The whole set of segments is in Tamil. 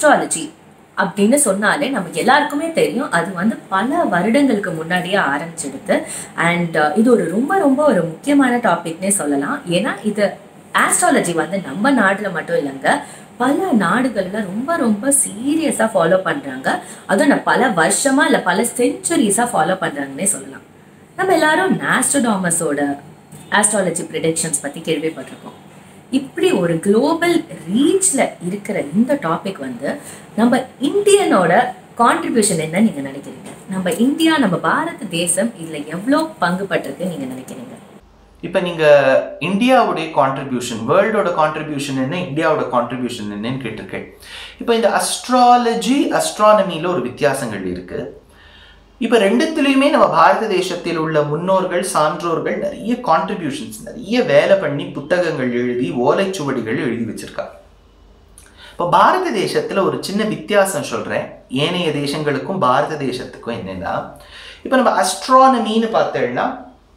ஆஸ்ட்ராலஜி அப்படின்னு சொன்னாலே நமக்கு எல்லாருக்குமே தெரியும் அது வந்து பல வருடங்களுக்கு முன்னாடியே ஆரம்பிச்செடுத்து அண்ட் இது ஒரு ரொம்ப ரொம்ப ஒரு முக்கியமான டாபிக்னே சொல்லலாம் ஏன்னா இது ஆஸ்ட்ராலஜி வந்து நம்ம நாட்டுல மட்டும் இல்லைங்க பல நாடுகள்ல ரொம்ப ரொம்ப சீரியஸா ஃபாலோ பண்றாங்க அதுவும் நான் பல வருஷமா இல்ல பல செஞ்சுரிஸா ஃபாலோ பண்றாங்கன்னே சொல்லலாம் நம்ம எல்லாரும் நாஸ்டோடாமஸோட ஆஸ்ட்ராலஜி ப்ரிடிக்ஷன்ஸ் பத்தி கேள்விப்பட்டிருக்கோம் இப்படி ஒரு குளோபல் ரீச்ல இருக்கிற இந்த டாபிக் வந்து நம்ம இந்தியனோட கான்ட்ரிபியூஷன் என்ன நீங்க நினைக்கிறீங்க நம்ம இந்தியா நம்ம பாரத தேசம் இதுல எவ்வளோ பங்கு பட்டிருக்கு நீங்க நினைக்கிறீங்க இப்போ நீங்க இந்தியாவுடைய கான்ட்ரிபியூஷன் வேர்ல்டோட கான்ட்ரிபியூஷன் என்ன இந்தியாவோட கான்ட்ரிபியூஷன் என்னன்னு கேட்டிருக்கேன் இப்போ இந்த அஸ்ட்ராலஜி அஸ்ட்ரானமியில் ஒரு வித்தியாசங்கள் இருக்கு இப்போ ரெண்டுத்துலேயுமே நம்ம பாரத தேசத்தில் உள்ள முன்னோர்கள் சான்றோர்கள் நிறைய கான்ட்ரிபியூஷன்ஸ் நிறைய வேலை பண்ணி புத்தகங்கள் எழுதி ஓலைச்சுவடிகள் எழுதி வச்சிருக்காங்க இப்போ பாரத தேசத்துல ஒரு சின்ன வித்தியாசம் சொல்றேன் ஏனைய தேசங்களுக்கும் பாரத தேசத்துக்கும் என்னன்னா இப்போ நம்ம அஸ்ட்ரானமின்னு பார்த்தோம்னா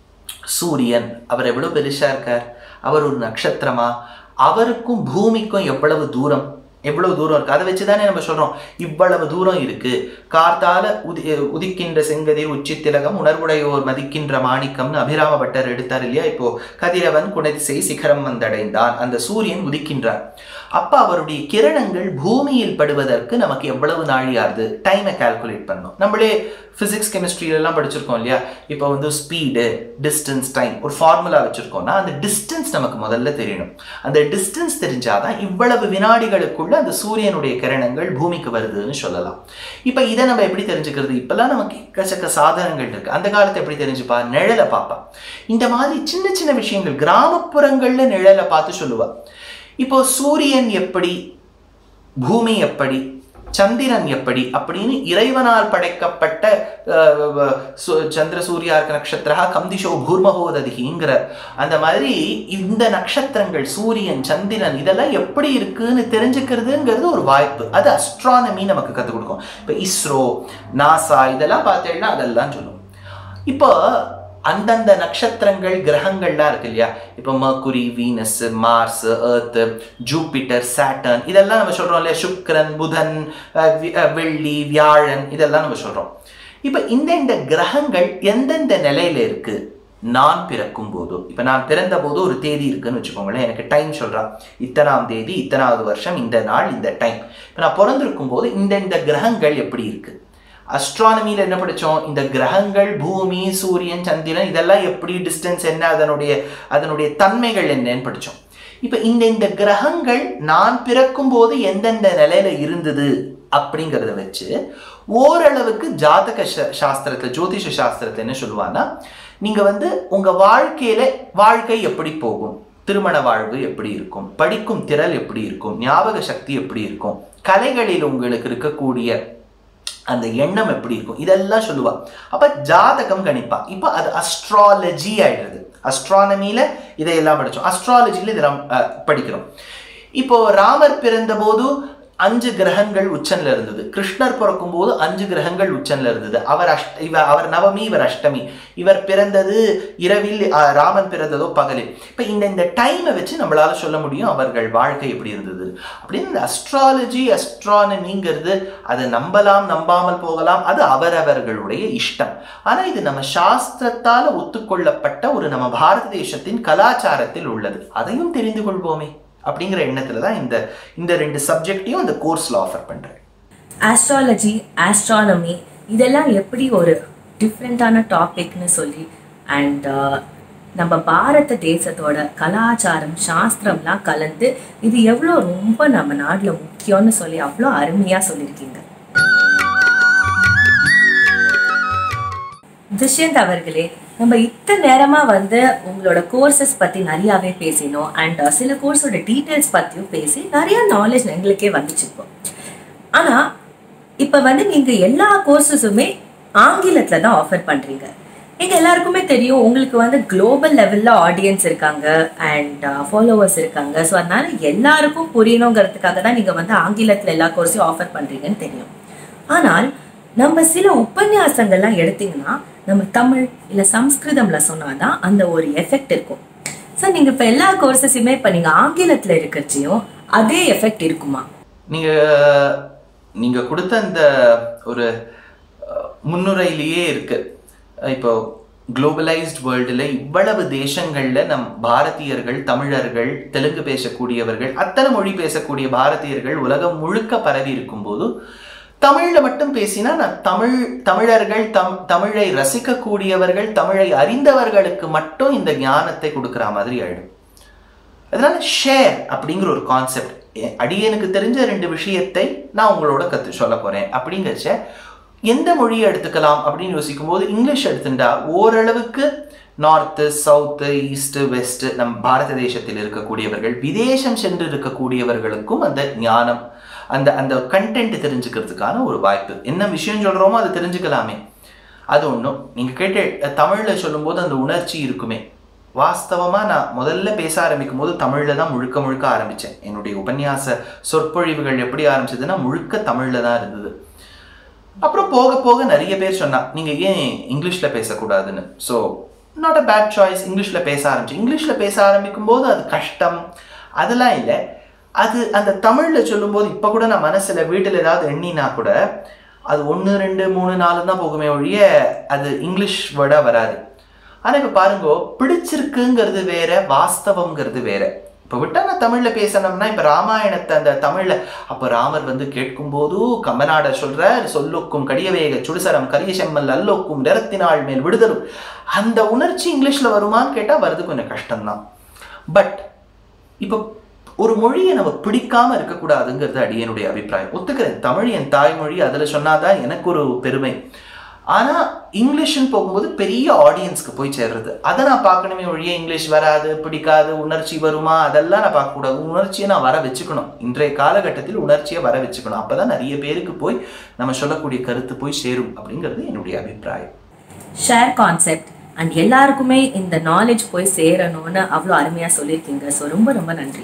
சூரியன் அவர் எவ்வளவு பெருசா இருக்கார் அவர் ஒரு நட்சத்திரமா அவருக்கும் பூமிக்கும் எவ்வளவு தூரம் எவ்வளவு தூரம் இருக்கு அதை வச்சுதானே நம்ம சொல்றோம் இவ்வளவு தூரம் இருக்கு கார்த்தால உதி உதிக்கின்ற செங்கதிர் உச்சி திலகம் உணர்வுடையோர் மதிக்கின்ற மாணிக்கம்னு அபிராம பட்டர் எடுத்தார் இல்லையா இப்போ கதிரவன் குணதிசை சிகரம் வந்தடைந்தான் அந்த சூரியன் உதிக்கின்றார் அப்ப அவருடைய கிரணங்கள் பூமியில் படுவதற்கு நமக்கு எவ்வளவு நாழியாருது டைமை கால்குலேட் பண்ணணும் நம்மளே பிசிக்ஸ் கெமிஸ்ட்ரியிலலாம் படிச்சிருக்கோம் இல்லையா இப்போ வந்து ஸ்பீடு டிஸ்டன்ஸ் டைம் ஒரு ஃபார்முலா வச்சிருக்கோம்னா அந்த டிஸ்டன்ஸ் நமக்கு முதல்ல தெரியணும் அந்த டிஸ்டன்ஸ் தெரிஞ்சாதான் இவ்வளவு வினாடிகளுக்குள்ள அந்த சூரியனுடைய கிரணங்கள் பூமிக்கு வருதுன்னு சொல்லலாம் இப்போ இதை நம்ம எப்படி தெரிஞ்சுக்கிறது இப்பெல்லாம் நமக்கு எக்கச்சக்க சாதனங்கள் இருக்கு அந்த காலத்தை எப்படி தெரிஞ்சுப்பா நிழலை பார்ப்பா இந்த மாதிரி சின்ன சின்ன விஷயங்கள் கிராமப்புறங்கள்ல நிழலை பார்த்து சொல்லுவா இப்போ சூரியன் எப்படி பூமி எப்படி சந்திரன் எப்படி அப்படின்னு இறைவனால் படைக்கப்பட்ட அஹ், சு- சந்திர சூரியார்க்க நட்சத்திரா கம்திஷோ பூர்மஹோததிங்கிற அந்த மாதிரி இந்த நட்சத்திரங்கள் சூரியன் சந்திரன் இதெல்லாம் எப்படி இருக்குன்னு தெரிஞ்சுக்கிறதுங்கிறது ஒரு வாய்ப்பு அது அஸ்ட்ரானமி நமக்கு கற்றுக் கொடுக்கும் இப்போ இஸ்ரோ நாசா இதெல்லாம் பார்த்தீங்கன்னா அதெல்லாம் சொல்லும் இப்போ அந்தந்த நட்சத்திரங்கள் கிரகங்கள்லாம் இருக்கு இல்லையா இப்போ Mercury Venus Mars Earth Jupiter Saturn இதெல்லாம் நம்ம சொல்றோம் இல்லையா சுக்கிரன் புதன் அஹ், வி- அஹ், வெள்ளி வியாழன் இதெல்லாம் நம்ம சொல்றோம் இப்போ இந்த இந்த கிரகங்கள் எந்தெந்த நிலையில இருக்கு நான் பிறக்கும் போதோ இப்போ நான் பிறந்த போது ஒரு தேதி இருக்குன்னு வச்சுக்கோங்களேன் எனக்கு டைம் சொல்றா இத்தனாம் தேதி இத்தனாவது வருஷம் இந்த நாள் இந்த டைம் இப்போ நான் பிறந்திருக்கும் போது இந்த இந்த கிரகங்கள் எப்படி இருக்கு அஸ்ட்ரானமியில் என்ன படித்தோம் இந்த கிரகங்கள் பூமி சூரியன் சந்திரன் இதெல்லாம் எப்படி டிஸ்டன்ஸ் என்ன அதனுடைய அதனுடைய தன்மைகள் என்னன்னு படித்தோம் இப்போ இந்த இந்த கிரகங்கள் நான் பிறக்கும் போது எந்தெந்த நிலையில இருந்தது அப்படிங்கிறத வச்சு ஓரளவுக்கு ஜாதக சா- சாஸ்திரத்துல ஜோதிஷ சாஸ்திரத்துல என்ன சொல்லுவான்னா நீங்க வந்து உங்க வாழ்க்கையில வாழ்க்கை எப்படி போகும் திருமண வாழ்வு எப்படி இருக்கும் படிக்கும் திறல் எப்படி இருக்கும் ஞாபக சக்தி எப்படி இருக்கும் கலைகளில் உங்களுக்கு இருக்கக்கூடிய அந்த எண்ணம் எப்படி இருக்கும் இதெல்லாம் சொல்லுவா அப்ப ஜாதகம் கணிப்பா இப்போ அது அஸ்ட்ராலஜி ஆயிடுறது அஸ்ட்ரானமியில இதையெல்லாம் படிச்சோம் அஸ்ட்ராலஜியில இதெல்லாம் அஹ், படிக்கிறோம் இப்போ ராமர் பிறந்த போது அஞ்சு கிரகங்கள் உச்சன்ல இருந்தது கிருஷ்ணர் பிறக்கும் போது அஞ்சு கிரகங்கள் உச்சன்ல இருந்தது அவர் அஷ்ட இவ அவர் நவமி இவர் அஷ்டமி இவர் பிறந்தது இரவில் அஹ், ராமன் பிறந்ததோ பகலில் இப்போ இந்த இந்த டைமை வச்சு நம்மளால சொல்ல முடியும் அவர்கள் வாழ்க்கை எப்படி இருந்தது அப்படின்னு இந்த அஸ்ட்ராலஜி அஸ்ட்ரானமிங்கிறது அதை நம்பலாம் நம்பாமல் போகலாம் அது அவரவர்களுடைய இஷ்டம் ஆனா இது நம்ம சாஸ்திரத்தால ஒத்துக்கொள்ளப்பட்ட ஒரு நம்ம பாரத தேசத்தின் கலாச்சாரத்தில் உள்ளது அதையும் தெரிந்து கொள்வோமே அப்படிங்கிற எண்ணத்துல தான் இந்த இந்த ரெண்டு சப்ஜெக்டையும் இந்த கோர்ஸ்ல ஆஃபர் பண்றேன் ஆஸ்ட்ராலஜி ஆஸ்ட்ரானமி இதெல்லாம் எப்படி ஒரு டிஃப்ரெண்ட்டான டாபிக்னு சொல்லி அண்ட் நம்ம பாரத தேசத்தோட கலாச்சாரம் சாஸ்திரம்லாம் கலந்து இது எவ்வளோ ரொம்ப நம்ம நாட்டில் முக்கியம்னு சொல்லி அவ்வளோ அருமையாக சொல்லியிருக்கீங்க துஷ்யந்த் அவர்களே நம்ம இத்தனை நேரமா வந்து உங்களோட கோர்சஸ் பத்தி நிறையாவே பேசினோம் அண்ட் சில கோர்ஸோட டீட்டெயில்ஸ் பத்தியும் பேசி நிறைய நாலேஜ் எங்களுக்கே வந்துச்சு இப்போ ஆனா இப்ப வந்து நீங்க எல்லா கோர்சஸுமே ஆங்கிலத்துல தான் ஆஃபர் பண்றீங்க எங்க எல்லாருக்குமே தெரியும் உங்களுக்கு வந்து குளோபல் லெவல்ல ஆடியன்ஸ் இருக்காங்க அண்ட் ஃபாலோவர்ஸ் இருக்காங்க ஸோ அதனால எல்லாருக்கும் புரியணுங்கிறதுக்காக தான் நீங்க வந்து ஆங்கிலத்துல எல்லா கோர்ஸையும் ஆஃபர் பண்றீங்கன்னு தெரியும் ஆனால் நம்ம சில உபன்யாசங்கள்லாம் எடுத்தீங்கன்னா நம்ம தமிழ் இல்ல சம்ஸ்கிருதம்ல சொன்னாதான் அந்த ஒரு எஃபெக்ட் இருக்கும் சார் நீங்க இப்ப எல்லா கோர்சஸுமே இப்ப நீங்க ஆங்கிலத்துல இருக்கிறச்சியும் அதே எஃபெக்ட் இருக்குமா நீங்க நீங்க கொடுத்த அந்த ஒரு அஹ், முன்னுரையிலேயே இருக்கு அஹ், இப்போ குளோபலைஸ்ட் வேர்ல்டில் இவ்வளவு தேசங்கள்ல நம் பாரதியர்கள் தமிழர்கள் தெலுங்கு பேசக்கூடியவர்கள் அத்தனை மொழி பேசக்கூடிய பாரதியர்கள் உலகம் முழுக்க பரவி இருக்கும்போது தமிழ்ல மட்டும் பேசினா நான் தமிழ் தமிழர்கள் தம் தமிழை ரசிக்கக்கூடியவர்கள் தமிழை அறிந்தவர்களுக்கு மட்டும் இந்த ஞானத்தை கொடுக்குற மாதிரி ஆயிடும் அதனால ஷேர் அப்படிங்கிற ஒரு கான்செப்ட் அடியனுக்கு தெரிஞ்ச ரெண்டு விஷயத்தை நான் உங்களோட கத்து சொல்ல போறேன் அப்படிங்கிறச்ச எந்த மொழியை எடுத்துக்கலாம் அப்படின்னு யோசிக்கும் போது இங்கிலீஷ் எடுத்துட்டா ஓரளவுக்கு நார்த்து சவுத்து ஈஸ்ட் வெஸ்ட் நம் பாரத தேசத்தில் இருக்கக்கூடியவர்கள் விதேசம் சென்று இருக்கக்கூடியவர்களுக்கும் அந்த ஞானம் அந்த அந்த கண்டென்ட் தெரிஞ்சுக்கிறதுக்கான ஒரு வாய்ப்பு என்ன விஷயம் சொல்றோமோ அதை தெரிஞ்சுக்கலாமே அது ஒன்றும் நீங்க கேட்ட தமிழ்ல சொல்லும்போது அந்த உணர்ச்சி இருக்குமே வாஸ்தவமா நான் முதல்ல பேச ஆரம்பிக்கும் போது தமிழ்ல தான் முழுக்க முழுக்க ஆரம்பிச்சேன் என்னுடைய உபன்யாச சொற்பொழிவுகள் எப்படி ஆரம்பிச்சதுன்னா முழுக்க தமிழ்ல தான் இருந்தது அப்புறம் போக போக நிறைய பேர் சொன்னா நீங்க ஏன் இங்கிலீஷ்ல பேசக்கூடாதுன்னு so not a bad choice இங்கிலீஷ்ல பேச ஆரம்பிச்சு இங்கிலீஷ்ல பேச ஆரம்பிக்கும் போது அது கஷ்டம் அதெல்லாம் இல்லை அது அந்த தமிழ்ல சொல்லும்போது இப்போ கூட நான் மனசுல வீட்டில் ஏதாவது எண்ணினா கூட அது ஒன்று ரெண்டு மூணு நாலு தான் போகுமே ஒழிய அது இங்கிலீஷ் வேர்டாக வராது ஆனால் இப்போ பாருங்க பிடிச்சிருக்குங்கிறது வேற வாஸ்தவங்கிறது வேற இப்போ விட்டா நான் தமிழ்ல பேசணும்னா இப்போ ராமாயணத்தை அந்த தமிழ்ல அப்போ ராமர் வந்து கேட்கும்போது கம்பநாடர் சொல்றார் சொல்லுக்கும் கடியவேக சுடுசரம் கரிய செம்மல் அல்லோக்கும் நிறத்தினாள் மேல் விடுதலும் அந்த உணர்ச்சி இங்கிலீஷ்ல வருமான்னு கேட்டா வருது கொஞ்சம் கஷ்டம்தான் பட் இப்போ ஒரு மொழியை நம்ம பிடிக்காம இருக்கக்கூடாதுங்கிறது அடியனுடைய அபிப்பிராயம் ஒத்துக்கிறேன் தமிழ் என் தாய்மொழி அதுல சொன்னாதான் எனக்கு ஒரு பெருமை ஆனா இங்கிலீஷ்னு போகும்போது பெரிய ஆடியன்ஸ்க்கு போய் சேர்றது அதை நான் பார்க்கணுமே ஒழிய இங்கிலீஷ் வராது பிடிக்காது உணர்ச்சி வருமா அதெல்லாம் நான் பார்க்கக்கூடாது உணர்ச்சியை நான் வர வச்சுக்கணும் இன்றைய காலகட்டத்தில் உணர்ச்சியை வர வச்சுக்கணும் அப்பதான் நிறைய பேருக்கு போய் நம்ம சொல்லக்கூடிய கருத்து போய் சேரும் அப்படிங்கிறது என்னுடைய அபிப்பிராயம் ஷேர் கான்செப்ட் அண்ட் எல்லாருக்குமே இந்த நாலேஜ் போய் சேரணும்னு அவ்வளோ அருமையாக சொல்லியிருக்கீங்க ஸோ ரொம்ப ரொம்ப நன்றி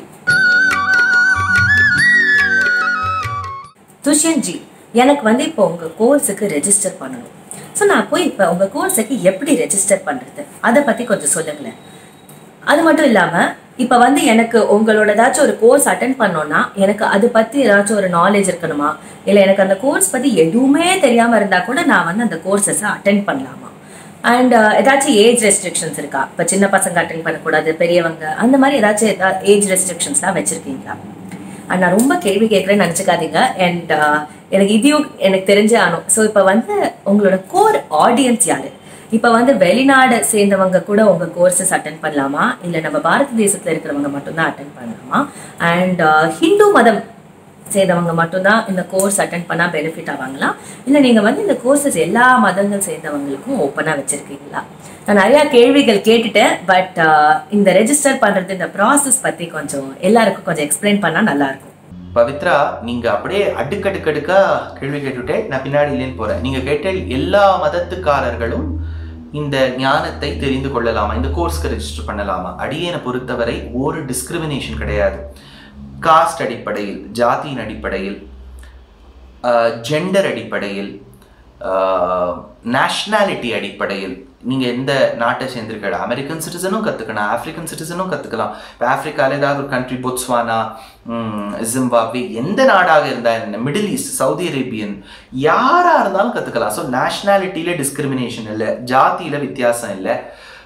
துஷ்யந்த் ஜி எனக்கு வந்து இப்போ உங்கள் கோர்ஸுக்கு ரெஜிஸ்டர் பண்ணணும் ஸோ நான் போய் இப்போ உங்கள் கோர்ஸுக்கு எப்படி ரெஜிஸ்டர் பண்ணுறது அதை பற்றி கொஞ்சம் சொல்லுங்களேன் அது மட்டும் இல்லாமல் இப்போ வந்து எனக்கு உங்களோட ஏதாச்சும் ஒரு கோர்ஸ் அட்டன் பண்ணோன்னா எனக்கு அது பற்றி ஏதாச்சும் ஒரு நாலேஜ் இருக்கணுமா இல்லை எனக்கு அந்த கோர்ஸ் பற்றி எதுவுமே தெரியாமல் இருந்தால் கூட நான் வந்து அந்த கோர்சஸை அட்டன் பண்ணலாமா அண்ட் ஏதாச்சும் ஏஜ் ரெஸ்ட்ரிக்ஷன்ஸ் இருக்கா இப்போ சின்ன பசங்க அட்டன் பண்ணக்கூடாது பெரியவங்க அந்த மாதிரி ஏதாச்சும் ஏதாவது ஏஜ் ரெஸ்ட்ரிக்ஷன்ஸ்லாம் வச்சுருக்கீங்களா அண்ட் நான் ரொம்ப கேள்வி கேட்குறேன்னு நினச்சிக்காதீங்க அண்ட் எனக்கு இதையும் எனக்கு தெரிஞ்சே ஆனும் ஸோ இப்போ வந்து உங்களோட கோர் ஆடியன்ஸ் யாரு இப்போ வந்து வெளிநாடு சேர்ந்தவங்க கூட உங்க கோர்சஸ் அட்டன் பண்ணலாமா இல்லை நம்ம பாரத தேசத்துல இருக்கிறவங்க மட்டும்தான் அட்டன் பண்ணலாமா அண்ட் ஹிந்து மதம் சேர்ந்தவங்க மட்டும்தான் இந்த கோர்ஸ் அட்டன் பண்ணா பெனிஃபிட் ஆவாங்களா இல்லை நீங்க வந்து இந்த கோர்சஸ் எல்லா மதங்கள் சேர்ந்தவங்களுக்கும் ஓப்பனா வச்சிருக்கீங்களா நான் நிறைய கேள்விகள் கேட்டுட்டேன் பட் இந்த ரெஜிஸ்டர் பண்றது இந்த ப்ராசஸ் பத்தி கொஞ்சம் எல்லாருக்கும் கொஞ்சம் எக்ஸ்பிளைன் பண்ணா நல்லா இருக்கும் பவித்ரா நீங்க அப்படியே அடுக்கடுக்கடுக்கா கேள்வி கேட்டுட்டே நான் பின்னாடியிலேன்னு போறேன் நீங்க கேட்ட எல்லா மதத்துக்காரர்களும் இந்த ஞானத்தை தெரிந்து கொள்ளலாமா இந்த கோர்ஸ்க்கு ரெஜிஸ்டர் பண்ணலாமா அடியேனை பொறுத்தவரை ஒரு டிஸ்கிரிமினேஷன் கிடையாது காஸ்ட் அடிப்படையில் ஜாதியின் அடிப்படையில் ஜெண்டர் அடிப்படையில் நேஷ்னாலிட்டி அடிப்படையில் நீங்கள் எந்த நாட்டை சேர்ந்திருக்கீங்க அமெரிக்கன் சிட்டிசனும் கற்றுக்கலாம் ஆஃப்ரிக்கன் சிட்டிசனும் கற்றுக்கலாம் இப்போ ஆஃப்ரிக்காவில் ஏதாவது ஒரு கண்ட்ரி பொட்ஸ்வானா ஜிம்பாப்வே எந்த நாடாக இருந்தால் என்ன மிடில் ஈஸ்ட் சவுதி அரேபியன் யாராக இருந்தாலும் கற்றுக்கலாம் ஸோ நேஷ்னாலிட்டியில் டிஸ்கிரிமினேஷன் இல்லை ஜாதியில் வித்தியாசம் இல்லை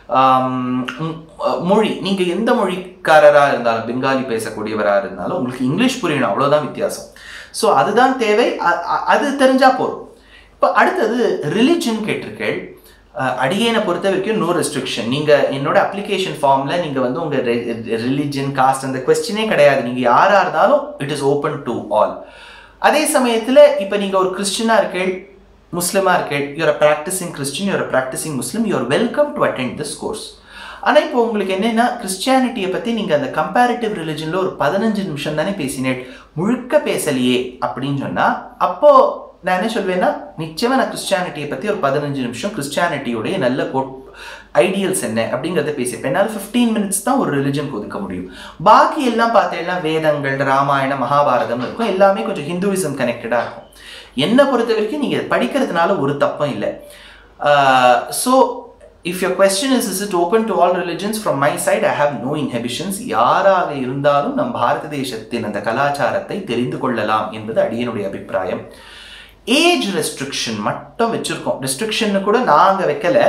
மொழி நீங்கள் எந்த மொழிக்காரராக இருந்தாலும் பெங்காலி பேசக்கூடியவராக இருந்தாலும் உங்களுக்கு இங்கிலீஷ் புரியணும் அவ்வளோதான் வித்தியாசம் ஸோ அதுதான் தேவை அது தெரிஞ்சா போதும் இப்போ அடுத்தது ரிலிஜன் கேட்டிருக்கேள் அடியேனை பொறுத்த வரைக்கும் நோ ரெஸ்ட்ரிக்ஷன் நீங்கள் என்னோட அப்ளிகேஷன் ஃபார்மில் நீங்கள் வந்து உங்கள் ரிலிஜன் காஸ்ட் அந்த கொஸ்டினே கிடையாது நீங்கள் யாராக இருந்தாலும் it is open to all அதே சமயத்தில் இப்போ நீங்கள் ஒரு கிறிஸ்டினாக இருக்கேள் முஸ்லீமாக இருக்கேள் you're practising Christian you're practising Muslim you're welcome to attend this course ஆனால் இப்போ உங்களுக்கு என்னென்னா கிறிஸ்டியானிட்டியை பற்றி நீங்கள் அந்த கம்பேரிட்டிவ் ரிலிஜனில் ஒரு பதினஞ்சு நிமிஷம் தானே பேசினேன் முழுக்க பேசலையே அப்படின்னு சொன்னால் அப்போது நான் என்ன சொல்வேன்னா நிச்சயமாக நான் கிறிஸ்டியானிட்டியை பற்றி ஒரு பதினஞ்சு நிமிஷம் கிறிஸ்டியானிட்டியோடைய நல்ல கோட் ஐடியல்ஸ் என்ன அப்படிங்கிறத பேசிப்பேன் என்னால் ஃபிஃப்டீன் மினிட்ஸ் தான் ஒரு ரிலிஜன் ஒதுக்க முடியும் பாக்கி எல்லாம் பார்த்தீங்கன்னா வேதங்கள் ராமாயணம் மகாபாரதம் இருக்கும் எல்லாமே கொஞ்சம் ஹிந்துவிசம் கனெக்டடாக இருக்கும் என்னை பொறுத்த வரைக்கும் நீங்கள் படிக்கிறதுனால ஒரு தப்பம் இல்லை so if your question is is it open to all religions from my side I have no inhibitions யாராக இருந்தாலும் நம் பாரத தேசத்தின் அந்த கலாச்சாரத்தை தெரிந்து கொள்ளலாம் என்பது அடியனுடைய அபிப்பிராயம் ஏஜ் ரெஸ்ட்ரிக்ஷன் மட்டும் வச்சுருக்கோம் ரெஸ்ட்ரிக்ஷன் கூட நாங்கள் வைக்கல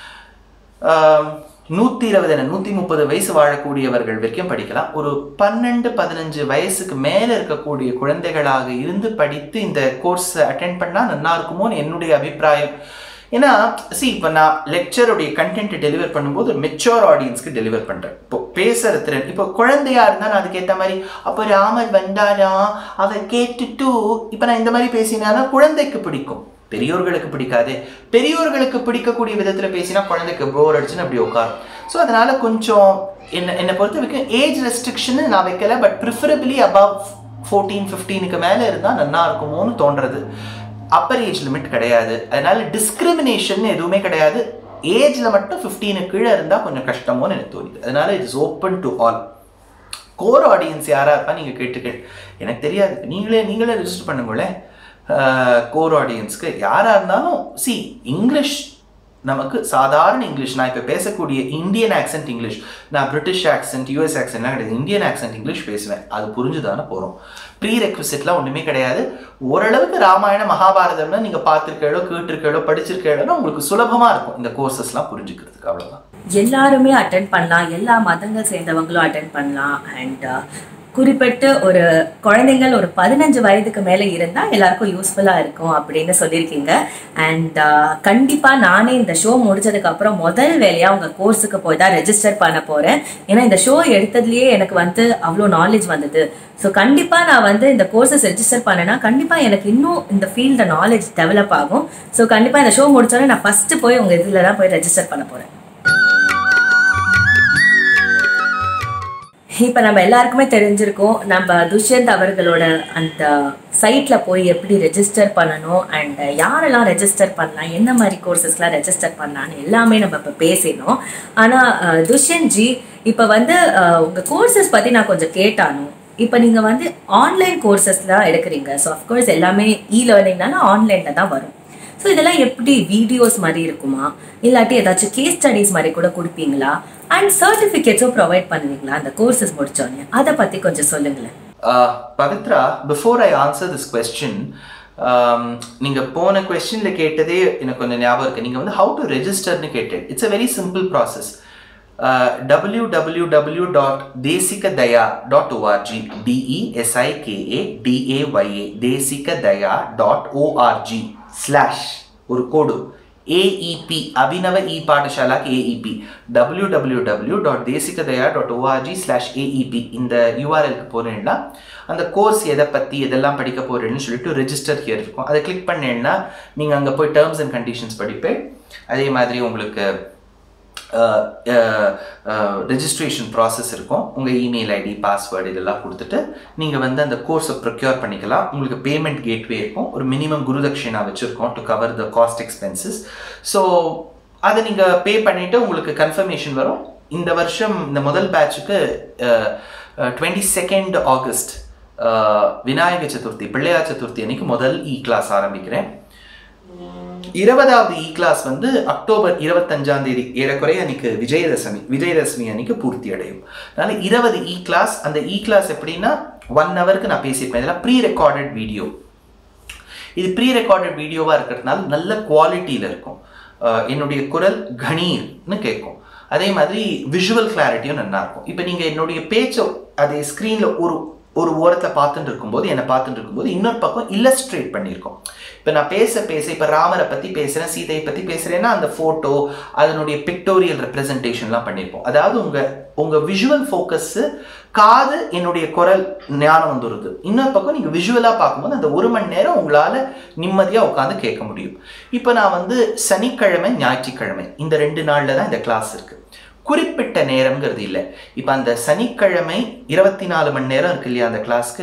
நூற்றி இருபது நூற்றி முப்பது வயசு வாழக்கூடியவர்கள் வரைக்கும் படிக்கலாம் ஒரு பன்னெண்டு பதினஞ்சு வயசுக்கு மேலே இருக்கக்கூடிய குழந்தைகளாக இருந்து படித்து இந்த கோர்ஸ் அட்டென்ட் பண்ணால் நல்லா இருக்குமோன்னு என்னுடைய அபிப்பிராயம் ஏன்னா சி இப்போ நான் லெக்சருடைய கண்டென்ட் டெலிவர் பண்ணும்போது ஒரு மெச்சோர் ஆடியன்ஸ்க்கு டெலிவர் பண்ணுறேன் இப்போ பேசுகிற திறன் இப்போ குழந்தையா இருந்தால் நான் அதுக்கேற்ற மாதிரி அப்போ ராமர் வந்தாரா அதை கேட்டுட்டு இப்போ நான் இந்த மாதிரி பேசினானா குழந்தைக்கு பிடிக்கும் பெரியோர்களுக்கு பிடிக்காது பெரியோர்களுக்கு பிடிக்கக்கூடிய விதத்தில் பேசினா குழந்தைக்கு போர் அடிச்சுன்னு அப்படி உட்காரும் ஸோ அதனால கொஞ்சம் என்ன என்னை பொறுத்த வரைக்கும் ஏஜ் ரெஸ்ட்ரிக்ஷன் நான் வைக்கல பட் ப்ரிஃபரபிளி அபவ் ஃபோர்டீன் ஃபிஃப்டீனுக்கு மேலே இருந்தால் நல்லா இருக்குமோன்னு தோன்றது அப்பர் ஏஜ் லிமிட் கிடையாது அதனால டிஸ்கிரிமினேஷன் எதுவுமே கிடையாது ஏஜில் மட்டும் ஃபிஃப்டீனுக்கு கீழே இருந்தால் கொஞ்சம் கஷ்டமோன்னு எனக்கு தோணுது அதனால it's open to all core audience யாராக இருப்பா நீங்கள் கேட்டுக்க எனக்கு தெரியாது நீங்களே நீங்களே ரெஜிஸ்டர் பண்ணுங்களேன் கோர் ஆடியன்ஸ்க்கு யாராக இருந்தாலும் சி இங்கிலீஷ் நமக்கு சாதாரண இங்கிலீஷ் நான் இப்போ பேசக்கூடிய இந்தியன் ஆக்சென்ட் இங்கிலீஷ் நான் பிரிட்டிஷ் ஆக்சென்ட் யூஎஸ் ஆக்சென்ட்லாம் கிடையாது இந்தியன் ஆக்சென்ட் இங்கிலீஷ் பேசுவேன் அது புரிஞ்சு தானே போகிறோம் ப்ரீ ரெக்விசிட்லாம் ஒன்றுமே கிடையாது ஓரளவுக்கு ராமாயண மகாபாரதம்னு நீங்கள் பார்த்துருக்கேளோ கேட்டிருக்கேளோ படிச்சிருக்கேளோ உங்களுக்கு சுலபமாக இருக்கும் இந்த கோர்சஸ்லாம் புரிஞ்சுக்கிறதுக்கு அவ்வளோதான் எல்லாருமே அட்டன் பண்ணலாம் எல்லா மதங்கள் சேர்ந்தவங்களும் அட்டன் பண்ணலாம் அண்ட் குறிப்பிட்டு ஒரு குழந்தைங்கள் ஒரு பதினஞ்சு வயதுக்கு மேலே இருந்தால் எல்லாருக்கும் யூஸ்ஃபுல்லாக இருக்கும் அப்படின்னு சொல்லியிருக்கீங்க அண்ட் கண்டிப்பாக நானே இந்த ஷோ முடிஞ்சதுக்கு அப்புறம் முதல் வேலையாக உங்கள் கோர்ஸுக்கு போய் தான் ரெஜிஸ்டர் பண்ண போகிறேன் ஏன்னா இந்த ஷோ எடுத்ததுலேயே எனக்கு வந்து அவ்வளோ நாலேஜ் வந்தது ஸோ கண்டிப்பாக நான் வந்து இந்த கோர்சஸ் ரெஜிஸ்டர் பண்ணேன்னா கண்டிப்பாக எனக்கு இன்னும் இந்த ஃபீல்டில் நாலேஜ் டெவலப் ஆகும் ஸோ கண்டிப்பாக இந்த ஷோ முடிச்சோன்னே நான் ஃபஸ்ட்டு போய் உங்கள் இதில் தான் போய் ரெஜிஸ்டர் பண்ண போகிறேன் இப்போ நம்ம எல்லாருக்குமே தெரிஞ்சிருக்கோம் நம்ம துஷ்யந்த் அவர்களோட அந்த சைட்ல போய் எப்படி ரெஜிஸ்டர் பண்ணணும் அண்ட் யாரெல்லாம் ரெஜிஸ்டர் பண்ணலாம் என்ன மாதிரி கோர்சஸ்லாம் ரெஜிஸ்டர் பண்ணலாம்னு எல்லாமே நம்ம இப்போ பேசினோம் ஆனால் துஷ்யந்த் ஜி இப்போ வந்து உங்கள் கோர்சஸ் பற்றி நான் கொஞ்சம் கேட்டானோ இப்போ நீங்கள் வந்து ஆன்லைன் கோர்சஸ்லாம் எடுக்கிறீங்க ஸோ அஃப்கோர்ஸ் எல்லாமே இ லேர்னிங்னால ஆன்லைனில் தான் வரும் ஸோ இதெல்லாம் எப்படி வீடியோஸ் மாதிரி இருக்குமா இல்லாட்டி ஏதாச்சும் கேஸ் ஸ்டடிஸ் மாதிரி கூட கொடுப்பீங்களா அண்ட் சர்டிஃபிகேட்ஸும் ப்ரொவைட் பண்ணுவீங்களா அந்த கோர்சஸ் முடிச்சோடனே அதை பற்றி கொஞ்சம் சொல்லுங்களேன் Pavithra before I answer this question நீங்கள் போன கொஸ்டினில் கேட்டதே எனக்கு கொஞ்சம் ஞாபகம் இருக்குது நீங்கள் வந்து ஹவு டு ரெஜிஸ்டர்னு கேட்டேன் it's a very simple process W W W dot Desika Daya dot ORG DESIKA DAYA Desika Daya dot ORG slash ஒரு கோடு ஏஇபி அபினவ இ பாடசாலாக்கு AEP W W W dot Desika Daya dot ORG slash AEP இந்த யூஆர்எல்க்கு போகிறேன்னா அந்த கோர்ஸ் எதை பற்றி எதெல்லாம் படிக்க போகிறேன்னு சொல்லிட்டு ரெஜிஸ்டர் ஹியர் இருக்கும் அதை கிளிக் பண்ணேன்னா நீங்கள் அங்கே போய் டேர்ம்ஸ் அண்ட் கண்டிஷன்ஸ் படிப்பேன் அதே மாதிரி உங்களுக்கு ரெஜிஸ்ட்ரேஷன் ப்ராசஸ் இருக்கும் உங்கள் இமெயில் ஐடி பாஸ்வேர்டு இதெல்லாம் கொடுத்துட்டு நீங்கள் வந்து அந்த கோர்ஸை ப்ரொக்யூர் பண்ணிக்கலாம் உங்களுக்கு பேமெண்ட் கேட்வே இருக்கும் ஒரு மினிமம் குருதட்சிணா வச்சுருக்கோம் to cover the cost expenses so அதை நீங்கள் பே பண்ணிவிட்டு உங்களுக்கு கன்ஃபர்மேஷன் வரும் இந்த வருஷம் இந்த முதல் பேட்சுக்கு twenty second August Vinayaka Chaturthi Pillaiyar Chaturthi அன்னைக்கு முதல் இ கிளாஸ் ஆரம்பிக்கிறேன் இருபதாவது இ கிளாஸ் வந்து அக்டோபர் இருபத்தஞ்சாம் தேதி ஏறக்குறைய அன்னைக்கு விஜயதசமி விஜயதசமி அன்னைக்கு பூர்த்தி அடையும் அதனால இருபது இ கிளாஸ் அந்த இ கிளாஸ் எப்படின்னா ஒன் ஹவருக்கு நான் பேசியிருப்பேன் இதெல்லாம் ப்ரீ ரெக்கார்டட் வீடியோ இது ப்ரீ ரெக்கார்டட் வீடியோவாக இருக்கிறதுனால நல்ல குவாலிட்டியில் இருக்கும் என்னுடைய குரல் கணீர்னு கேட்கும் அதே மாதிரி விஷுவல் கிளாரிட்டியும் நல்லா இருக்கும் இப்போ நீங்கள் என்னுடைய பேச்சை அதே ஸ்க்ரீனில் ஒரு ஒரு ஓரத்தில் பார்த்துட்டு இருக்கும்போது என்னை பார்த்துட்டு இருக்கும்போது இன்னொரு பக்கம் இல்லஸ்ட்ரேட் பண்ணியிருக்கோம் இப்போ நான் பேச பேச இப்போ ராமரை பற்றி பேசுகிறேன் சீதையை பற்றி பேசுகிறேன்னா அந்த ஃபோட்டோ அதனுடைய பிக்டோரியல் ரெப்ரசன்டேஷன்லாம் பண்ணியிருப்போம் அதாவது உங்கள் உங்கள் விஷுவல் ஃபோக்கஸ்ஸு காது என்னுடைய குரல் ஞானம் வந்துடுது இன்னொரு பக்கம் நீங்கள் விஷுவலாக பார்க்கும்போது அந்த ஒரு மணி நேரம் உங்களால் நிம்மதியாக உட்காந்து கேட்க முடியும் இப்போ நான் வந்து சனிக்கிழமை ஞாயிற்றுக்கிழமை இந்த ரெண்டு நாளில் தான் இந்த கிளாஸ் இருக்குது குறிப்பிட்ட நேரம்ங்கிறது இல்லை இப்போ அந்த சனிக்கிழமை இருபத்தி நாலு மணி நேரம் இருக்கு இல்லையா அந்த கிளாஸ்க்கு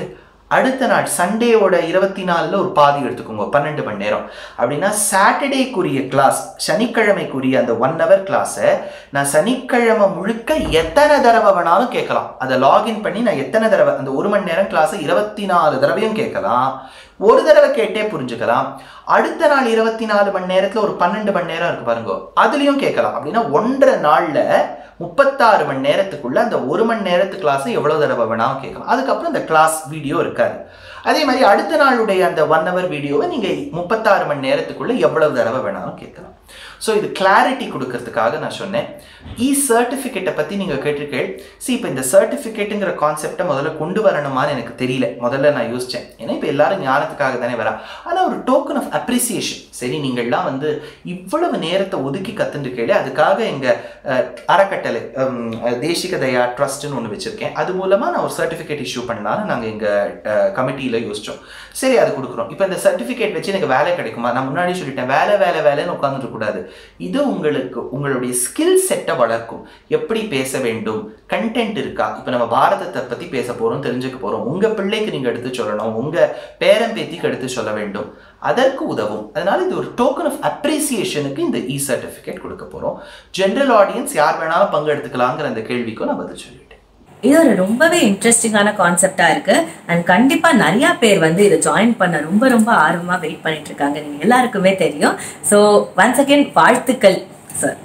அடுத்த நாள் சண்டேவோட இருபத்தி நாலில் ஒரு பாதி எடுத்துக்கோங்க பன்னெண்டு மணி நேரம் அப்படின்னா சாட்டர்டேக்குரிய கிளாஸ் சனிக்கிழமைக்குரிய அந்த ஒன் ஹவர் கிளாஸை நான் சனிக்கிழமை முழுக்க எத்தனை தடவை வேணாலும் கேட்கலாம் அதை லாகின் பண்ணி நான் எத்தனை தடவை அந்த ஒரு மணி நேரம் கிளாஸை இருபத்தி நாலு தடவையும் கேட்கலாம் ஒரு தடவை கேட்டே புரிஞ்சுக்கலாம் அடுத்த நாள் இருபத்தி நாலு மணி நேரத்தில் ஒரு பன்னெண்டு மணி நேரம் இருக்கு பாருங்க அதுலேயும் கேட்கலாம் அப்படின்னா ஒன்றரை நாளில் முப்பத்தாறு மணி நேரத்துக்குள்ள அந்த ஒரு மணி நேரத்து கிளாஸை எவ்வளோ தடவை வேணாலும் கேட்கலாம் அதுக்கப்புறம் அந்த கிளாஸ் வீடியோ இருக்காது அதே மாதிரி அடுத்த நாளுடைய அந்த ஒன் ஹவர் வீடியோவை நீங்கள் முப்பத்தாறு மணி நேரத்துக்குள்ள எவ்வளவு தடவை வேணாலும் கேட்கலாம் ஸோ இது கிளாரிட்டி கொடுக்கறதுக்காக நான் சொன்னேன் இ சர்டிஃபிகேட்டை பற்றி நீங்கள் கேட்டிருக்கேள் சி இப்போ இந்த சர்டிஃபிகேட்டுங்கிற கான்செப்டை முதல்ல கொண்டு வரணுமான்னு எனக்கு தெரியல முதல்ல நான் யோசித்தேன் ஏன்னா இப்போ எல்லாரும் ஞானத்துக்காக தானே வரா ஆனால் ஒரு டோக்கன் ஆஃப் அப்ரிசியேஷன் சரி நீங்கள்லாம் வந்து இவ்வளவு நேரத்தை ஒதுக்கி கற்றுருக்கேளே அதுக்காக எங்கள் அறக்கட்டளை ஹம், தேசிக தயா ட்ரஸ்ட்னு ஒன்று வச்சுருக்கேன் அது மூலமாக நான் ஒரு சர்டிஃபிகேட் இஷ்யூ பண்ணலான்னு நாங்கள் எங்கள் கமிட்டியில் யோசித்தோம் சரி அது கொடுக்குறோம் இப்போ இந்த சர்டிஃபிகேட் வச்சு எனக்கு வேலை கிடைக்குமா நான் முன்னாடி சொல்லிட்டேன் வேலை வேலை வேலைன்னு உட்காந்துட்டு கூடாது இது உங்களுக்கு உங்களுடைய ஸ்கில் செட்டை வளர்க்கும் எப்படி பேச வேண்டும் கண்டென்ட் இருக்கா இப்போ நம்ம பாரதத்தை பற்றி பேச போகிறோம் தெரிஞ்சுக்க போகிறோம் உங்கள் பிள்ளைக்கு நீங்கள் எடுத்து சொல்லணும் உங்கள் பேரன் பேத்திக்கு எடுத்து சொல்ல வேண்டும் அதற்கு உதவும் அதனால இது ஒரு டோக்கன் ஆஃப் அப்ரிசியேஷனுக்கு இந்த இ சர்டிஃபிகேட் கொடுக்க போகிறோம் ஜென்ரல் ஆடியன்ஸ் யார் வேணாலும் பங்கெடுத்துக்கலாங்கிற அந்த கேள்விக்கும் நான் பதில் சொல்லிட்டேன் இது ஒரு ரொம்பவே இன்ட்ரெஸ்டிங்கான கான்செப்டா இருக்கு அண்ட் கண்டிப்பா நிறைய பேர் வந்து இதை ஜாயின் பண்ண ரொம்ப ரொம்ப ஆர்வமா வெயிட் பண்ணிட்டு இருக்காங்க நீங்க எல்லாருக்குமே தெரியும் ஸோ ஒன்ஸ் அகேன் வாழ்த்துக்கள் சார்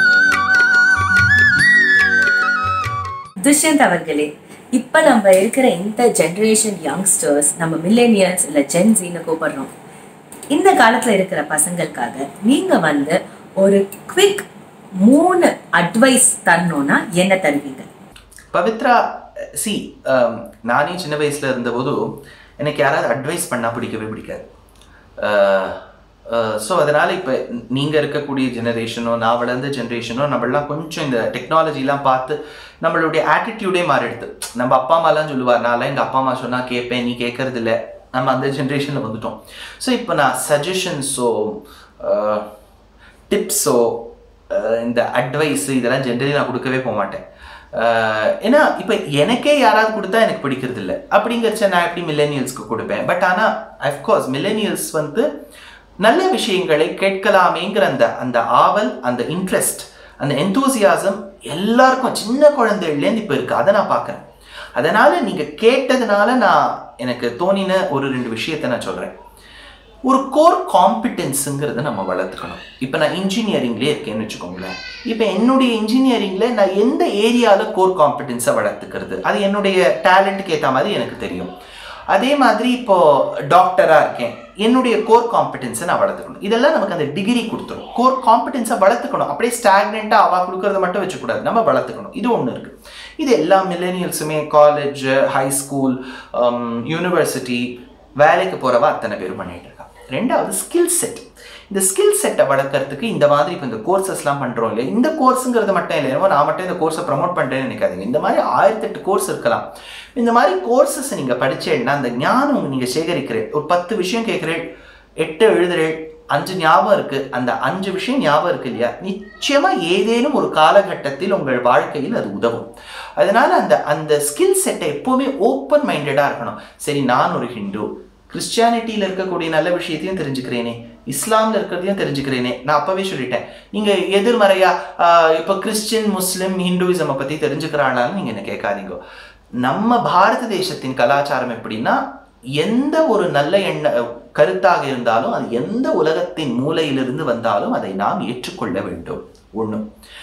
துஷ்யந்த் அவர்களே இப்ப நம்ம இருக்கிற இந்த ஜெனரேஷன் யங்ஸ்டர்ஸ் நம்ம மில்லேனியல்ஸ் இல்ல ஜென்சின்னு கூப்பிடுறோம் இந்த காலத்துல இருக்கிற பசங்களுக்காக நீங்க வந்து ஒரு குவிக் மூணு அட்வைஸ் தரணும்னா என்ன தருவீங்க பவித்ரா சி நானே சின்ன வயசுல இருந்தபோது எனக்கு யாராவது அட்வைஸ் பண்ணால் பிடிக்கவே பிடிக்காது ஸோ அதனால் இப்போ நீங்கள் இருக்கக்கூடிய ஜெனரேஷனோ நான் வளர்ந்த ஜெனரேஷனோ நம்மளாம் கொஞ்சம் இந்த டெக்னாலஜிலாம் பார்த்து நம்மளுடைய ஆட்டிடியூடே மாறிடுது நம்ம அப்பா அம்மாலாம் சொல்லுவார் நான்லாம் எங்கள் அப்பா அம்மா சொன்னால் கேட்பேன் நீ கேட்கறது இல்ல நம்ம அந்த ஜென்ரேஷனில் வந்துட்டோம் ஸோ இப்போ நான் சஜஷன்ஸோ டிப்ஸோ இந்த அட்வைஸ் இதெல்லாம் ஜென்ரலி நான் கொடுக்கவே போக மாட்டேன் அஹ் ஏன்னா இப்போ எனக்கே யாராவது கொடுத்தா எனக்கு பிடிக்கிறது இல்லை அப்படிங்கிறச்ச நான் எப்படி மில்லேனியல்ஸ்க்கு கொடுப்பேன் பட் ஆனால் அஃப்கோர்ஸ் மில்லேனியல்ஸ் வந்து நல்ல விஷயங்களை கேட்கலாமேங்கிற அந்த அந்த ஆவல் அந்த இன்ட்ரெஸ்ட் அந்த எந்தூசியாசம் எல்லாருக்கும் சின்ன குழந்தைகள்லேருந்து இப்போ இருக்குது அதை நான் பார்க்குறேன் அதனால் நீங்கள் கேட்டதுனால நான் எனக்கு தோணின ஒரு ரெண்டு விஷயத்தை நான் சொல்கிறேன் ஒரு கோர் காம்பிடென்ஸுங்கிறத நம்ம வளர்த்துக்கணும் இப்போ நான் இன்ஜினியரிங்லேயே இருக்கேன்னு வச்சுக்கோங்களேன் இப்போ என்னுடைய இன்ஜினியரிங்கில் நான் எந்த ஏரியாவில் கோர் காம்பிடென்ஸை வளர்த்துக்கிறது அது என்னுடைய டேலண்ட்டுக்கு ஏற்ற மாதிரி எனக்கு தெரியும் அதே மாதிரி இப்போ டாக்டராக இருக்கேன் என்னுடைய கோர் காம்பிடென்ஸை நான் வளர்த்துக்கணும் இதெல்லாம் நமக்கு அந்த டிகிரி கொடுத்துரும் கோர் காம்பிடென்ஸை வளர்த்துக்கணும் அப்படியே ஸ்டாக்னெண்ட்டாக அவள் கொடுக்கறத மட்டும் வச்சுக்கூடாது நம்ம வளர்த்துக்கணும் இது ஒன்று இருக்குது இது எல்லா மில்லேனியல்ஸுமே காலேஜ் ஹை ஸ்கூல் யூனிவர்சிட்டி வேலைக்கு போகிறவா அத்தனை பேரும் பண்ணிட்டு இருக்கா ரெண்டாவது ஸ்கில் செட் இந்த ஸ்கில் செட்டை வளர்க்கறதுக்கு இந்த மாதிரி இப்போ இந்த கோர்சஸ்லாம் பண்ணுறோம் இல்லையா இந்த கோர்ஸுங்கிறது மட்டும் இல்லை என்னமோ நான் மட்டும் இந்த கோர்ஸை ப்ரமோட் பண்ணுறேன்னு நினைக்காதீங்க இந்த மாதிரி ஆயிரத்தெட்டு கோர்ஸ் இருக்கலாம் இந்த மாதிரி கோர்சஸ் நீங்கள் படிச்சேன்னா அந்த ஞானம் நீங்கள் சேகரிக்கிறேன் ஒரு பத்து விஷயம் கேட்குறேன் எட்டு எழுதுறேன் அஞ்சு ஞாபகம் இருக்கு அந்த அஞ்சு விஷயம் ஞாபகம் இருக்கு இல்லையா நிச்சயமா ஏதேனும் ஒரு காலகட்டத்தில் உங்கள் வாழ்க்கையில் அது உதவும் அதனால அந்த அந்த ஸ்கில் செட்டை எப்போவுமே ஓப்பன் மைண்டடாக இருக்கணும் சரி நான் ஒரு ஹிந்து கிறிஸ்டியானிட்டியில் இருக்கக்கூடிய நல்ல விஷயத்தையும் தெரிஞ்சுக்கிறேனே இஸ்லாமில் இருக்கிறதையும் தெரிஞ்சுக்கிறேனே நான் அப்போவே சொல்லிட்டேன் நீங்கள் எதிர்மறையாக இப்போ கிறிஸ்டின் முஸ்லீம் ஹிந்துவிசமை பற்றி தெரிஞ்சுக்கிறாங்களான்னு நீங்கள் என்ன கேட்காதீங்க நம்ம பாரத தேசத்தின் கலாச்சாரம் எப்படின்னா எந்த ஒரு நல்ல எண்ண கருத்தாக இருந்தாலும் அது எந்த உலகத்தின் மூலையிலிருந்து வந்தாலும் அதை நாம் ஏற்றுக்கொள்ள வேண்டும் ஒன்று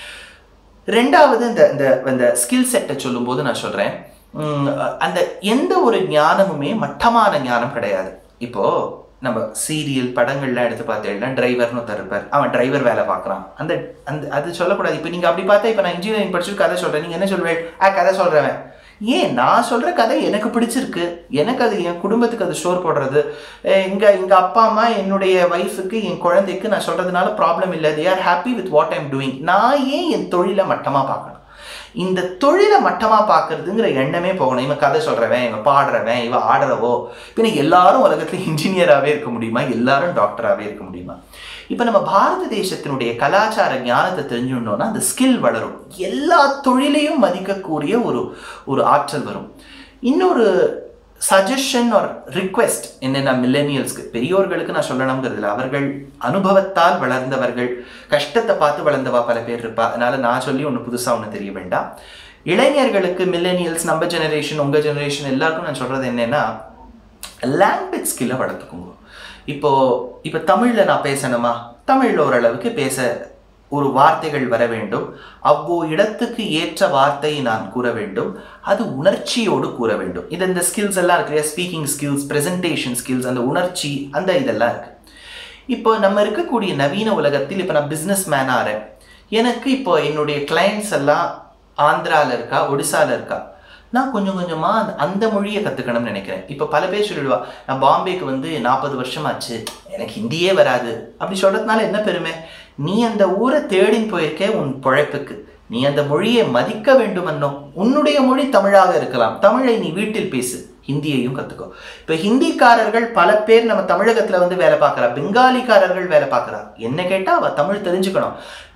ரெண்டாவது இந்த இந்த இந்த ஸ்கில் செட்டை சொல்லும்போது நான் சொல்கிறேன் அந்த எந்த ஒரு ஞானமுமே மட்டமான ஞானம் கிடையாது இப்போ நம்ம சீரியல் படங்கள்லாம் எடுத்து பார்த்தேன்னா டிரைவர்னு ஒருத்தர் இருப்பார் அவன் டிரைவர் வேலை பார்க்குறான் அந்த அந்த அது சொல்லக்கூடாது இப்போ நீங்கள் அப்படி பார்த்தா இப்போ நான் இன்ஜினியரிங் படிச்சுட்டு கதை சொல்கிறேன் நீங்கள் என்ன சொல்வேன் ஆ கதை சொல்கிறவன் ஏன் நான் சொல்கிற கதை எனக்கு பிடிச்சிருக்கு எனக்கு அது என் குடும்பத்துக்கு அது ஸ்டோர் போடுறது எங்கள் எங்கள் அப்பா அம்மா என்னுடைய ஒய்ஃபுக்கு என் குழந்தைக்கு நான் சொல்கிறதுனால ப்ராப்ளம் இல்லை they are happy with what I'm doing நான் ஏன் என் தொழிலை மட்டமாக பார்க்கணும் இந்த தொழிலை மட்டமாக பார்க்கறதுங்கிற எண்ணமே போகணும் இவன் கதை சொல்கிறவன் இவன் பாடுறவன் இவன் ஆடுறவோ பின்ன எல்லாரும் உலகத்தில் இன்ஜினியராகவே இருக்க முடியுமா எல்லாரும் டாக்டராகவே இருக்க முடியுமா இப்போ நம்ம பாரத தேசத்தினுடைய கலாச்சார ஞானத்தை தெரிஞ்சுட்டோம்னா அந்த ஸ்கில் வளரும் எல்லா தொழிலையும் மதிக்கக்கூடிய ஒரு ஒரு ஆற்றல் வரும் இன்னொரு சஜஷன் ஆர் ரிக்வெஸ்ட் என்னென்ன மில்லேனியல்ஸ்க்கு பெரியோர்களுக்கு நான் சொல்லணுங்கிறது இல்லை அவர்கள் அனுபவத்தால் வளர்ந்தவர்கள் கஷ்டத்தை பார்த்து வளர்ந்தவா பல பேர் இருப்பா அதனால நான் சொல்லி ஒன்று புதுசாக ஒன்று தெரிய வேண்டாம் இளைஞர்களுக்கு மில்லேனியல்ஸ் நம்ம ஜெனரேஷன் உங்கள் ஜெனரேஷன் எல்லாருக்கும் நான் சொல்கிறது என்னென்னா லாங்குவேஜ் ஸ்கில்லை வளர்த்துக்கோங்க இப்போ இப்போ தமிழில் நான் பேசணுமா தமிழில் ஓரளவுக்கு பேச ஒரு வார்த்தைகள் வர வேண்டும் அவ்வோ இடத்துக்கு ஏற்ற வார்த்தையை நான் கூற வேண்டும் அது உணர்ச்சியோடு கூற வேண்டும் இது இந்த ஸ்கில்ஸ் எல்லாம் இருக்கு ஸ்பீக்கிங் ஸ்கில்ஸ் ப்ரெசன்டேஷன் ஸ்கில்ஸ் அந்த உணர்ச்சி அந்த இதெல்லாம் இருக்கு இப்போ நம்ம இருக்கக்கூடிய நவீன உலகத்தில் இப்போ நான் பிஸ்னஸ் மேன் ஆறேன் எனக்கு இப்போ என்னுடைய கிளைண்ட்ஸ் எல்லாம் ஆந்திராவில் இருக்கா ஒடிசாவில் இருக்கா நான் கொஞ்சம் கொஞ்சமாக அந்த அந்த மொழியை கற்றுக்கணும்னு நினைக்கிறேன் இப்போ பல பேர் சொல்லிடுவா நான் பாம்பேக்கு வந்து நாற்பது வருஷமாச்சு எனக்கு ஹிந்தியே வராது அப்படி சொல்கிறதுனால என்ன பெருமை நீ அந்த ஊரை தேடின்னு போயிருக்க உன் பொழைப்புக்கு நீ அந்த மொழியை மதிக்க வேண்டுமென்னோ உன்னுடைய மொழி தமிழாக இருக்கலாம் தமிழை நீ வீட்டில் பேசு ஹிந்தியையும் கற்றுக்கோ இப்போ ஹிந்திக்காரர்கள் பல பேர் நம்ம தமிழகத்தில் வந்து வேலை பார்க்குறா பெங்காலிக்காரர்கள் வேலை பார்க்குறா என்ன கேட்டால் அவள் தமிழ் தெரிஞ்சுக்கணும்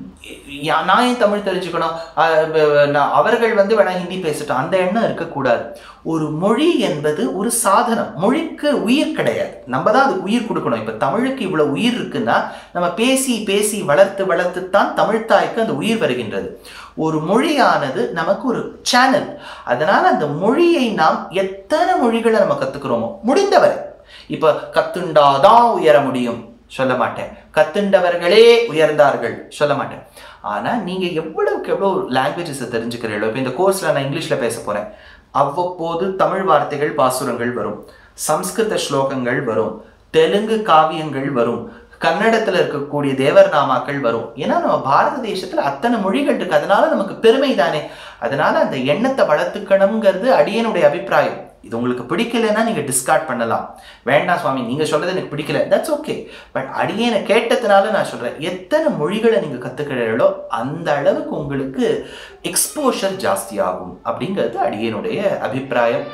யா- நான் ஏன் தமிழ் தெரிஞ்சுக்கணும் அஹ் வ- நான் அவர்கள் வந்து வேணா ஹிந்தி பேசட்டும் அந்த எண்ணம் இருக்கக்கூடாது ஒரு மொழி என்பது ஒரு சாதனம் மொழிக்கு உயிர் கிடையாது நம்ம தான் அதுக்கு உயிர் கொடுக்கணும் இப்போ தமிழுக்கு இவ்வளோ உயிர் இருக்குன்னா நம்ம பேசி பேசி வளர்த்து வளர்த்து தான் தமிழ் தாய்க்கு அந்த உயிர் வருகின்றது ஒரு மொழியானது நமக்கு ஒரு சேனல் அதனால அந்த மொழியை நாம் எத்தனை மொழிகளை நம்ம கத்துக்கிறோமோ முடிந்தவரை இப்போ கத்துண்டாதான் உயர முடியும் சொல்ல மாட்டேன் கத்துண்டவர்களே உயர்ந்தார்கள் சொல்ல மாட்டேன் ஆனா நீங்க எவ்வளவுக்கு எவ்வளவு லாங்குவேஜஸை தெரிஞ்சுக்கிறீங்களோ இப்போ இந்த கோர்ஸ்ல நான் இங்கிலீஷ்ல பேச போறேன் அவ்வப்போது தமிழ் வார்த்தைகள் பாசுரங்கள் வரும் சம்ஸ்கிருத ஸ்லோகங்கள் வரும் தெலுங்கு காவியங்கள் வரும் கன்னடத்துல இருக்கக்கூடிய தேவர் நாமாக்கள் வரும் ஏன்னா நம்ம பாரத தேசத்துல அத்தனை மொழிகள் இருக்கு அதனால நமக்கு பெருமை தானே அதனால அந்த எண்ணத்தை வளர்த்துக்கணுங்கிறது அடியனுடைய அபிப்பிராயம் இது உங்களுக்கு பிடிக்கலைன்னா நீங்க டிஸ்கார்ட் பண்ணலாம் வேண்டாம் சுவாமி நீங்க சொல்றது எனக்கு பிடிக்கல தட்ஸ் ஓகே பட் அடியனை கேட்டதுனால நான் சொல்றேன் எத்தனை மொழிகளை நீங்க கத்துக்கிறீர்களோ அந்த அளவுக்கு உங்களுக்கு எக்ஸ்போஷர் ஜாஸ்தி ஆகும் அப்படிங்கிறது அடியனுடைய அபிப்பிராயம்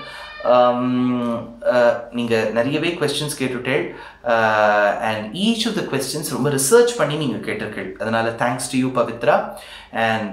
ஆம், அஹ், நீங்க நிறையவே கொஸ்டின்ஸ் கேட்டுட்டேள் and each of the questions ரொம்ப ரிசர்ச் பண்ணி நீங்க கேட்டிருக்கீள் அதனால thanks to you Pavithra and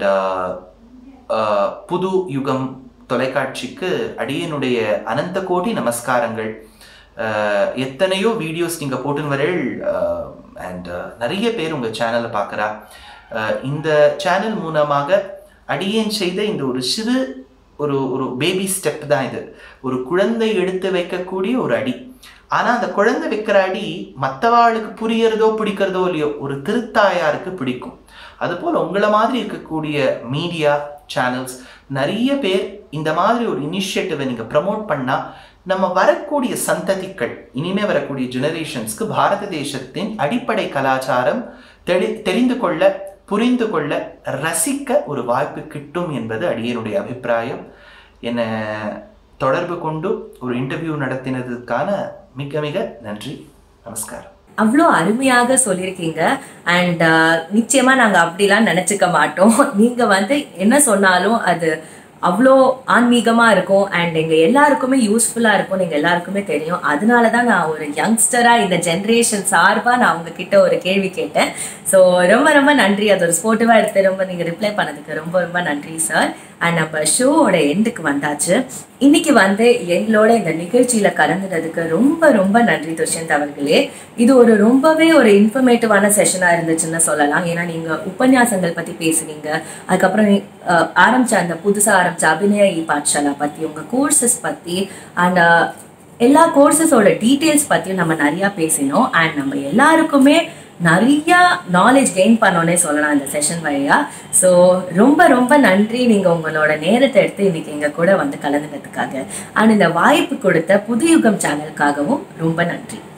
Puthu Yugam தொலைக்காட்சிக்கு அடியனுடைய அனந்த கோடி நமஸ்காரங்கள் அஹ், எத்தனையோ வீடியோஸ் நீங்கள் போட்டுன்னு வரேள் அண்ட் நிறைய பேர் உங்கள் சேனலை பார்க்குறா இந்த சேனல் மூலமாக அடியேன் செய்த இந்த ஒரு சிறு ஒரு ஒரு பேபி ஸ்டெப் தான் இது ஒரு குழந்தை எடுத்து வைக்கக்கூடிய ஒரு அடி ஆனா அந்த குழந்தை வைக்கிற அடி மற்றவாளுக்கு புரியறதோ பிடிக்கிறதோ இல்லையோ ஒரு திருத்தாயாருக்கு பிடிக்கும் அதுபோல் உங்களை மாதிரி இருக்கக்கூடிய மீடியா சேனல்ஸ் நிறைய பேர் இந்த மாதிரி ஒரு இனிஷியேட்டிவை நீங்கள் ப்ரமோட் பண்ணால் நம்ம வரக்கூடிய சந்ததிகள் இனிமே வரக்கூடிய ஜெனரேஷன்ஸ்க்கு பாரத தேசத்தின் அடிப்படை கலாச்சாரம் தெளி தெரிந்து கொள்ள புரிந்து கொள்ள ரசிக்க ஒரு வாய்ப்பு கிட்டும் என்பது அடியனுடைய அபிப்பிராயம் என்னை தொடர்பு கொண்டு ஒரு இன்டர்வியூ நடத்தினதுக்கான மிக மிக நன்றி நமஸ்காரம் அவ்வளோ அருமையாக சொல்லியிருக்கீங்க அண்ட் நிச்சயமா நாங்க அப்படிலாம் நினைச்சுக்க மாட்டோம் நீங்க வந்து என்ன சொன்னாலும் அது அவ்வளோ ஆன்மீகமா இருக்கும் அண்ட் எங்க எல்லாருக்குமே யூஸ்ஃபுல்லா இருக்கும் எங்க எல்லாருக்குமே தெரியும் அதனால தான் நான் ஒரு யங்ஸ்டரா இந்த ஜென்ரேஷன் சார்பா நான் உங்ககிட்ட ஒரு கேள்வி கேட்டேன் ஸோ ரொம்ப ரொம்ப நன்றி அது ஒரு ஸ்போர்ட்டிவா எடுத்து ரொம்ப நீங்க ரிப்ளை பண்ணதுக்கு ரொம்ப ரொம்ப நன்றி சார் அண்ட் நம்ம ஷோவோட எண்டுக்கு வந்தாச்சு இன்னைக்கு வந்து எங்களோட இந்த நிகழ்ச்சியில கலந்துனதுக்கு ரொம்ப ரொம்ப நன்றி துஷ்யந்த் அவர்களே இது ஒரு ரொம்பவே ஒரு இன்ஃபர்மேட்டிவான செஷனா இருந்துச்சுன்னு சொல்லலாம் ஏன்னா நீங்க உபன்யாசங்கள் பத்தி பேசுனீங்க அதுக்கப்புறம் அஹ், ஆரம்பிச்ச அந்த புதுசா ஆரம்பிச்ச அபிநய இ பாட்சாலா பத்தி உங்க கோர்சஸ் பத்தி அண்ட் எல்லா கோர்சஸோட டீட்டெயில்ஸ் பத்தியும் நம்ம நிறைய பேசினோம் அண்ட் நம்ம எல்லாருக்குமே நிறைய நாலேஜ் கெயின் பண்ணோன்னே சொல்லலாம் இந்த செஷன் வழியா ஸோ ரொம்ப ரொம்ப நன்றி நீங்க உங்களோட நேரத்தை எடுத்து இன்னைக்கு எங்க கூட வந்து கலந்துக்கிறதுக்காக அண்ட் இந்த வாய்ப்பு கொடுத்த புதுயுகம் சேனலுக்காகவும் ரொம்ப நன்றி